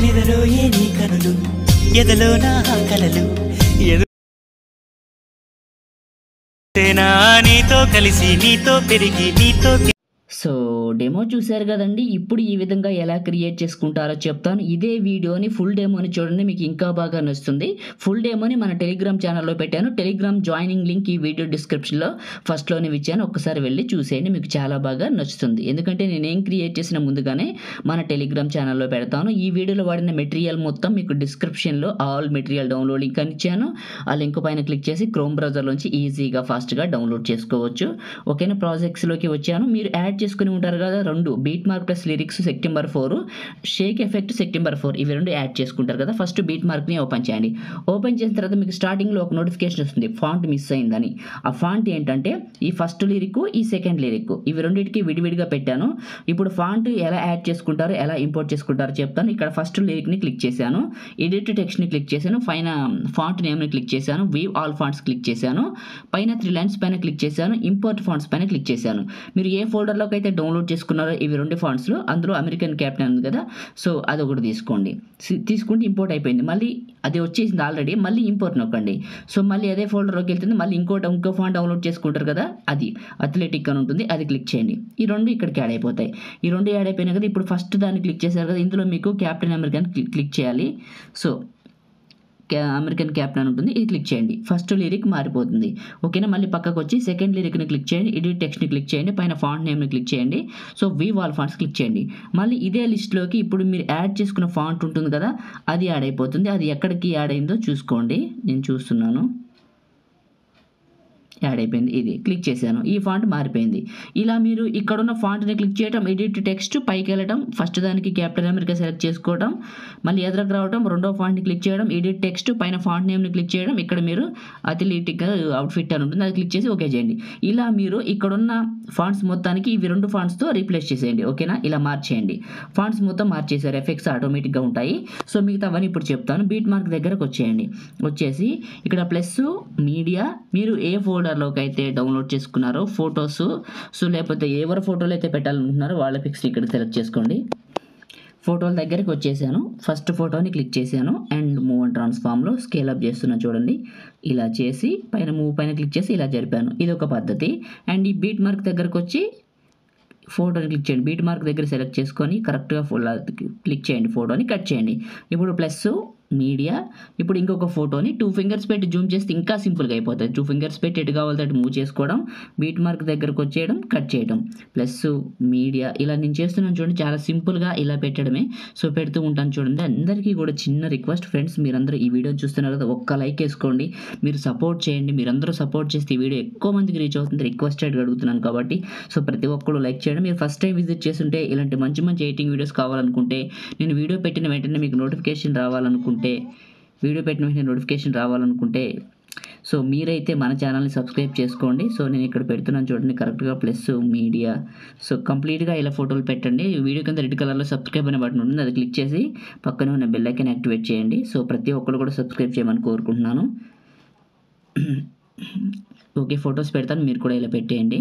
నిదరోయే నీ కనులు ఎదలో నా కలలు ఎదు సేనా నీతో కలిసి నీతో పెరిగి నీతో సో డెమో చూశారు కదండి ఇప్పుడు ఈ విధంగా ఎలా క్రియేట్ చేసుకుంటారో చెప్తాను ఇదే వీడియోని ఫుల్ డెమోని చూడండి మీకు ఇంకా బాగా నచ్చుతుంది ఫుల్ డెమోని మన టెలిగ్రామ్ ఛానల్లో పెట్టాను టెలిగ్రామ్ జాయినింగ్ లింక్ ఈ వీడియో డిస్క్రిప్షన్లో ఫస్ట్లోనే ఇచ్చాను ఒక్కసారి వెళ్ళి చూసేయండి మీకు చాలా బాగా నచ్చుతుంది ఎందుకంటే నేను ఏం క్రియేట్ చేసిన ముందుగానే మన టెలిగ్రామ్ ఛానల్లో పెడతాను ఈ వీడియోలో వాడిన మెటీరియల్ మొత్తం మీకు డిస్క్రిప్షన్లో ఆల్ మెటీరియల్ డౌన్లోడ్ లింక్ అని ఇచ్చాను ఆ లింక్ పైన క్లిక్ చేసి క్రోమ్ బ్రౌజర్లోంచి ఈజీగా ఫాస్ట్గా డౌన్లోడ్ చేసుకోవచ్చు ఓకేనా ప్రాజెక్ట్స్లోకి వచ్చాను మీరు యాడ్ చేసుకుని ఉంటారు కదా రెండు beat mark plus lyrics September four shake effect September four ఇవి రెండు యాడ్ చేసుకుంటారు కదా ఫస్ట్ బీట్ మార్క్ని ఓపెన్ చేయండి ఓపెన్ చేసిన తర్వాత మీకు స్టార్టింగ్లో ఒక నోటిఫికేషన్ వస్తుంది ఫాంట్ మిస్ అయిందని ఆ ఫాంట్ ఏంటంటే ఈ ఫస్ట్ లిరిక్ ఈ సెకండ్ లిరిక్ ఇవి రెండింటికి విడివిడిగా పెట్టాను ఇప్పుడు ఫాంట్ ఎలా యాడ్ చేసుకుంటారో ఎలా ఇంపోర్ట్ చేసుకుంటారో చెప్తాను ఇక్కడ ఫస్ట్ లిరిక్ని క్లిక్ చేశాను ఎడిట్ టెక్స్ట్ని క్లిక్ చేశాను పైన ఫాంట్ నేమ్ని క్లిక్ చేశాను వీవ్ ఆల్ ఫాంట్స్ క్లిక్ చేశాను పైన త్రీ లైన్స్ పైన క్లిక్ చేశాను ఇంపోర్ట్ ఫాంట్స్ పైన క్లిక్ చేశాను మీరు ఏ ఫోల్డర్లోకి అయితే డౌన్లోడ్ చేసుకున్నారో ఇవి రెండు ఫాంట్స్లో అందులో అమెరికన్ క్యాప్టెన్ ఉంది కదా సో అది ఒకటి తీసుకోండి సి- తీసుకుంటే ఇంపోర్ట్ అయిపోయింది మళ్ళీ అది వచ్చేసింది ఆల్రెడీ మళ్ళీ ఇంపోర్ట్ నొక్కండి సో మళ్ళీ అదే ఫోల్డర్లోకి వెళ్తుంది మళ్ళీ ఇంకోటి ఇంకో ఫాంట్ డౌన్లోడ్ చేసుకుంటారు కదా అది అథ్లెటిక్ అని ఉంటుంది అది క్లిక్ చేయండి ఈ రెండు ఇక్కడికి యాడ్ అయిపోతాయి ఈ రెండు యాడ్ అయిపోయినాయి కదా ఇప్పుడు ఫస్ట్ దాన్ని క్లిక్ చేశారు కదా ఇందులో మీకు క్యాప్టెన్ అమెరికన్ క్లిక్ క్లిక్ చేయాలి సో క్యా- అమెరికన్ క్యాప్టెన్ అని ఉంటుంది ఇది క్లిక్ చేయండి ఫస్ట్ లిరిక్ మారిపోతుంది ఓకేనా మళ్ళీ పక్కకు వచ్చి సెకండ్ లిరిక్ని క్లిక్ చేయండి ఎడిట్ టెక్స్ట్ని క్లిక్ చేయండి పైన ఫాంట్ నేమ్ని క్లిక్ చేయండి so view all fonts click చేయండి మళ్ళీ ఇదే లిస్ట్లోకి ఇప్పుడు మీరు యాడ్ చేసుకున్న ఫాంట్ ఉంటుంది కదా అది యాడ్ అయిపోతుంది అది ఎక్కడికి యాడ్ అయిందో చూసుకోండి నేను చూస్తున్నాను యాడ్ అయిపోయింది ఇది క్లిక్ చేశాను ఈ ఫాంట్ మారిపోయింది ఇలా మీరు ఇక్కడున్న ఫాంట్ని క్లిక్ చేయడం ఎడిట్ టెక్స్ట్ పైకి వెళ్ళడం ఫస్ట్ దానికి క్యాపిటల్ అమెరికా సెలెక్ట్ చేసుకోవడం మళ్ళీ ఎదురకు రావడం రెండో ఫాంట్ని క్లిక్ చేయడం ఎడిట్ టెక్స్ట్ పైన ఫాంట్ నేమ్ని క్లిక్ చేయడం ఇక్కడ మీరు అథ్లెటిక్ అవుట్ఫిట్ అని ఉంటుంది అది క్లిక్ చేసి ఓకే చేయండి ఇలా మీరు ఇక్కడున్న ఫాంట్స్ మొత్తానికి ఇవి రెండు ఫాంట్స్తో రీప్లేస్ చేసేయండి ఓకేనా ఇలా మార్చేయండి ఫాంట్స్ మొత్తం మార్చేసారు ఎఫెక్ట్స్ ఆటోమేటిక్గా ఉంటాయి సో మిగతావన్నీ ఇప్పుడు చెప్తాను బీట్ మార్క్ దగ్గరకు వచ్చేయండి వచ్చేసి ఇక్కడ ప్లస్ మీడియా మీరు ఏ ఫోల్డర్లోకి అయితే డౌన్లోడ్ చేసుకున్నారో ఫొటోస్ సో లేకపోతే ఎవరి ఫోటోలు అయితే పెట్టాలనుకుంటున్నారో వాళ్ళ పిక్స్ ఇక్కడ సెలెక్ట్ చేసుకోండి ఫోటోల దగ్గరికి వచ్చేసాను ఫస్ట్ ఫోటోని క్లిక్ చేశాను అండ్ మూవ్ అండ్ ట్రాన్స్ఫామ్లో స్కేల్ అప్ చేస్తున్నా చూడండి ఇలా చేసి పైన మూవ్ పైన క్లిక్ చేసి ఇలా జరిపాను ఇది ఒక పద్ధతి అండ్ ఈ బీట్ మార్క్ దగ్గరకు వచ్చి ఫోటోని క్లిక్ చేయండి బీట్ మార్క్ దగ్గర సెలెక్ట్ చేసుకొని కరెక్ట్గా ఫోటో క్లిక్ చేయండి ఫోటోని కట్ చేయండి ఇప్పుడు ప్లస్ మీడియా ఇప్పుడు ఇంకొక ఫోటోని టూ ఫింగర్స్ పెట్టి జూమ్ చేస్తే ఇంకా సింపుల్గా అయిపోతుంది టూ ఫింగర్స్ పెట్టి ఎటు కావాలంటే అటు మూవ్ చేసుకోవడం బీట్ మార్క్ దగ్గరకు వచ్చేయడం కట్ చేయడం ప్లస్ మీడియా ఇలా నేను చేస్తున్నాను చూడండి చాలా సింపుల్గా ఇలా పెట్టడమే సో పెడుతూ ఉంటాను చూడండి అందరికీ కూడా చిన్న రిక్వెస్ట్ ఫ్రెండ్స్ మీరందరూ ఈ వీడియో చూస్తున్నారు కదా ఒక్క లైక్ వేసుకోండి మీరు సపోర్ట్ చేయండి మీరందరూ సపోర్ట్ చేస్తే ఈ వీడియో ఎక్కువ మందికి రీచ్ అవుతుంది రిక్వెస్టెడ్ అడుగుతున్నాను కాబట్టి సో ప్రతి ఒక్కరు లైక్ చేయడం మీరు ఫస్ట్ టైం విజిట్ చేస్తుంటే ఇలాంటి మంచి మంచి ఎయిటింగ్ వీడియోస్ కావాలనుకుంటే నేను వీడియో పెట్టిన వెంటనే మీకు నోటిఫికేషన్ రావాలనుకుంటే వీడియో పెట్టిన వెంటనే నోటిఫికేషన్ రావాలనుకుంటే సో మీరైతే మన ఛానల్ని సబ్స్క్రైబ్ చేసుకోండి సో నేను ఇక్కడ పెడుతున్నాను చూడండి కరెక్ట్గా ప్లస్ మీడియా సో కంప్లీట్గా ఇలా ఫోటోలు పెట్టండి వీడియో కింద రెడ్ కలర్లో సబ్స్క్రైబ్ అనే బటన్ ఉంటుంది అది క్లిక్ చేసి పక్కనే ఉన్న బెల్ ఐకాన్ యాక్టివేట్ చేయండి సో ప్రతి ఒక్కరు కూడా సబ్స్క్రైబ్ చేయమని కోరుకుంటున్నాను ఓకే ఫొటోస్ పెడతాను మీరు కూడా ఇలా పెట్టేయండి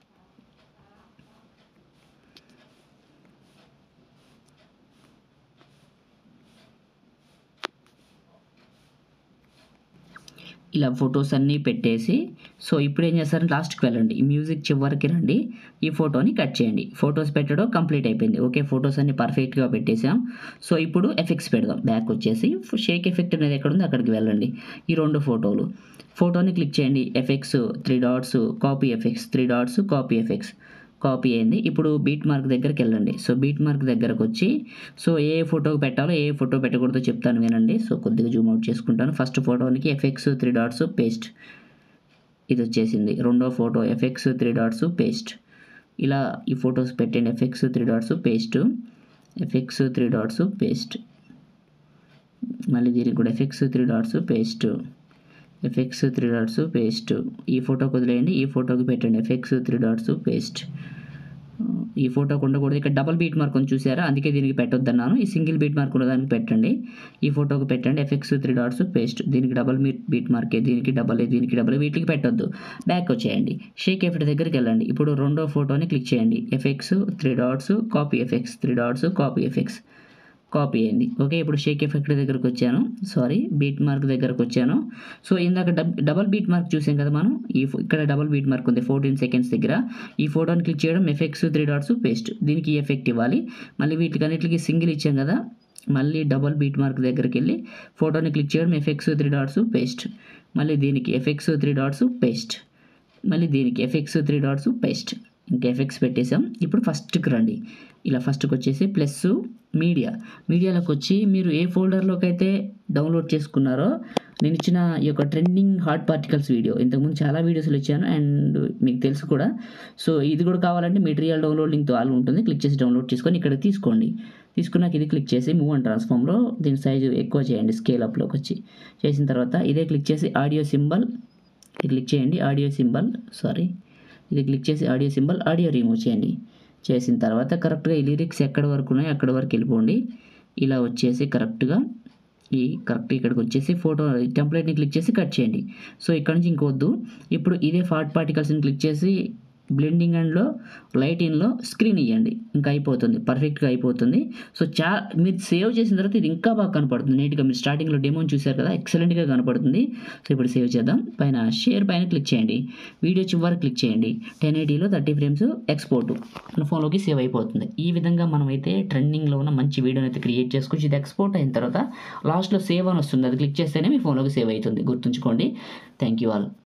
ఇలా ఫొటోస్ అన్నీ పెట్టేసి సో ఇప్పుడు ఏం చేస్తారంటే లాస్ట్కి వెళ్ళండి ఈ మ్యూజిక్ చివరికి రండి ఈ ఫోటోని కట్ చేయండి ఫొటోస్ పెట్టడం కంప్లీట్ అయిపోయింది ఓకే ఫొటోస్ అన్ని పర్ఫెక్ట్గా పెట్టేసాం సో ఇప్పుడు ఎఫెక్ట్స్ పెడదాం బ్యాక్ వచ్చేసి షేక్ ఎఫెక్ట్ అనేది ఎక్కడ ఉందో అక్కడికి వెళ్ళండి ఈ రెండు ఫోటోలు ఫోటోని క్లిక్ చేయండి effects three dots copy effects three dots copy effects copy అయింది ఇప్పుడు బీట్ మార్క్ దగ్గరికి వెళ్ళండి సో బీట్ మార్క్ దగ్గరకు వచ్చి సో ఏ ఫోటోకి పెట్టాలో ఏ ఫోటో పెట్టకూడదో చెప్తాను వినండి సో కొద్దిగా జూమ్ అవుట్ చేసుకుంటాను ఫస్ట్ ఫోటోనికి ఎఫెక్ట్స్ త్రీ డాట్స్ పేస్ట్ ఇది వచ్చేసింది రెండో photo effects three dots paste ఇలా ఈ ఫొటోస్ పెట్టండి effects three dots paste effects three dots paste మళ్ళీ దీనికి కూడా effects three dots paste effects three dots paste ఈ ఫోటోకి వదిలేయండి ఈ ఫోటోకి పెట్టండి ఎఫెక్ట్స్ త్రీ డాట్స్ పేస్ట్ ఈ ఫోటోకి ఉండకూడదు ఇక్కడ డబల్ బీట్ మార్క్ ఉంది చూసారా అందుకే దీనికి పెట్టొద్దన్నాను ఈ సింగిల్ బీట్ మార్క్ ఉన్న దానికి పెట్టండి ఈ ఫోటోకి పెట్టండి ఎఫెక్ట్స్ త్రీ డాట్స్ పేస్ట్ దీనికి డబల్ బీట్ బీట్ మార్కే దీనికి డబల్ దీనికి డబల్ వీటికి పెట్టొద్దు బ్యాక్ వచ్చేయండి షేక్ ఎఫెక్ట్ దగ్గరికి వెళ్ళండి ఇప్పుడు రెండో ఫోటోని క్లిక్ చేయండి effects three dots copy effects three dots copy effects copy అయింది ఓకే ఇప్పుడు షేక్ ఎఫెక్ట్ దగ్గరకు వచ్చాను సారీ బీట్ మార్క్ దగ్గరకు వచ్చాను సో ఇందాక డబ్ డబల్ బీట్ మార్క్ చూసాం కదా మనం ఈ ఫో- ఇక్కడ డబల్ బీట్ మార్క్ ఉంది ఫోర్టీన్ సెకండ్స్ దగ్గర ఈ ఫోటోని క్లిక్ చేయడం ఎఫెక్ట్స్ త్రీ డాట్స్ పేస్ట్ దీనికి ఈ ఎఫెక్ట్ ఇవ్వాలి మళ్ళీ వీటికి అన్నిటికి సింగిల్ ఇచ్చాం కదా మళ్ళీ డబల్ బీట్ మార్క్ దగ్గరికి వెళ్ళి ఫోటోని క్లిక్ చేయడం ఎఫెక్ట్స్ త్రీ డాట్స్ పేస్ట్ మళ్ళీ దీనికి ఎఫెక్ట్స్ త్రీ డాట్స్ పేస్ట్ మళ్ళీ దీనికి ఎఫెక్ట్స్ త్రీ డాట్స్ పేస్ట్ ఇంకా ఎఫెక్ట్స్ పెట్టేసాం ఇప్పుడు ఫస్ట్కి రండి ఇలా ఫస్ట్కి వచ్చేసి ప్లస్ మీడియా మీడియాలోకి వచ్చి మీరు ఏ ఫోల్డర్లోకి అయితే డౌన్లోడ్ చేసుకున్నారో నేను ఇచ్చిన ఈ యొక్క ట్రెండింగ్ హాట్ పార్టికల్స్ వీడియో ఇంతకుముందు చాలా వీడియోస్లు ఇచ్చాను అండ్ మీకు తెలుసు కూడా సో ఇది కూడా కావాలంటే మెటీరియల్ డౌన్లోడ్ లింక్ ఆల్ ఉంటుంది క్లిక్ చేసి డౌన్లోడ్ చేసుకొని ఇక్కడ తీసుకోండి తీసుకున్నాక ఇది క్లిక్ చేసి మూవ్ అండ్ ట్రాన్స్ఫామ్లో దీని సైజు ఎక్కువ చేయండి స్కేల్ అప్లోకి వచ్చి చేసిన తర్వాత ఇదే క్లిక్ చేసి ఆడియో సింబల్ ఇది క్లిక్ చేయండి ఆడియో సింబల్ సారీ ఇది క్లిక్ చేసి ఆడియో సింబల్ ఆడియో రిమూవ్ చేయండి చేసిన తర్వాత కరెక్ట్గా ఈ లిరిక్స్ ఎక్కడి వరకు ఉన్నాయో అక్కడి వరకు వెళ్ళిపోండి ఇలా వచ్చేసి కరెక్ట్గా ఈ కరెక్ట్ ఇక్కడికి వచ్చేసి ఫోటో టెంప్లెట్ని క్లిక్ చేసి కట్ చేయండి సో ఇక్కడ నుంచి ఇంకొద్దు ఇప్పుడు ఇదే ఫార్ట్ పార్టికల్స్ని క్లిక్ చేసి బ్లెండింగ్ అండ్లో లైట్ ఇన్లో స్క్రీన్ ఇవ్వండి ఇంకా అయిపోతుంది పర్ఫెక్ట్గా అయిపోతుంది సో చా మీరు సేవ్ చేసిన తర్వాత ఇది ఇంకా బాగా కనపడుతుంది నీట్గా మీరు స్టార్టింగ్లో డెమోని చూశారు కదా ఎక్సలెంట్గా కనపడుతుంది సో ఇప్పుడు సేవ్ చేద్దాం పైన షేర్ పైన క్లిక్ చేయండి వీడియో చివరి క్లిక్ చేయండి టెన్ ఎయిటీలో థర్టీ ఫ్రేమ్స్ ఎక్స్పోర్ట్ మన ఫోన్లోకి సేవ్ అయిపోతుంది ఈ విధంగా మనం అయితే ట్రెండింగ్లో ఉన్న మంచి వీడియోని అయితే క్రియేట్ చేసుకోవచ్చు ఇది ఎక్స్పోర్ట్ అయిన తర్వాత లాస్ట్లో సేవ్ అని వస్తుంది అది క్లిక్ చేస్తేనే మీ ఫోన్లోకి సేవ్ అవుతుంది గుర్తుంచుకోండి థ్యాంక్ యూ ఆల్